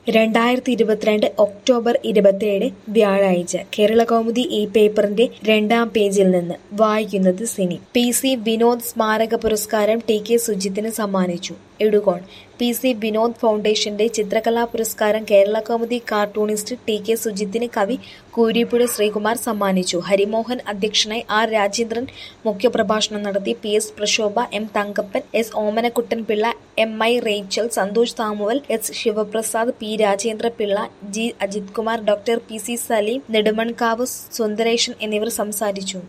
രണ്ടായിരത്തി ഇരുപത്തിരണ്ട് ഒക്ടോബർ ഇരുപത്തിയേഴ് വ്യാഴാഴ്ച കേരളകൗമുദി ഈ പേപ്പറിന്റെ രണ്ടാം പേജിൽ നിന്ന് വായിക്കുന്നത് സിനി പി സി വിനോദ് സ്മാരക പുരസ്കാരം ടി കെ സുജിത്തിന് സമ്മാനിച്ചു എഴുകോൺ പി സി വിനോദ് ഫൗണ്ടേഷന്റെ ചിത്രകലാ പുരസ്കാരം കേരളകൗമുദി കാർട്ടൂണിസ്റ്റ് ടി കെ സുജിത്തിന് കവി കൂരിപ്പുഴ ശ്രീകുമാർ സമ്മാനിച്ചു ഹരിമോഹൻ അധ്യക്ഷനായി ആർ രാജേന്ദ്രൻ മുഖ്യപ്രഭാഷണം നടത്തി P S Prashobha M Thankappan S Omanakuttan Pillai M I Rachel Santhosh Samuel S Sivaprasad P Rajendra Pillai G Ajith Kumar doctor P C Saleem Nedumonkavu Sundaresan എന്നിവർ സംസാരിച്ചു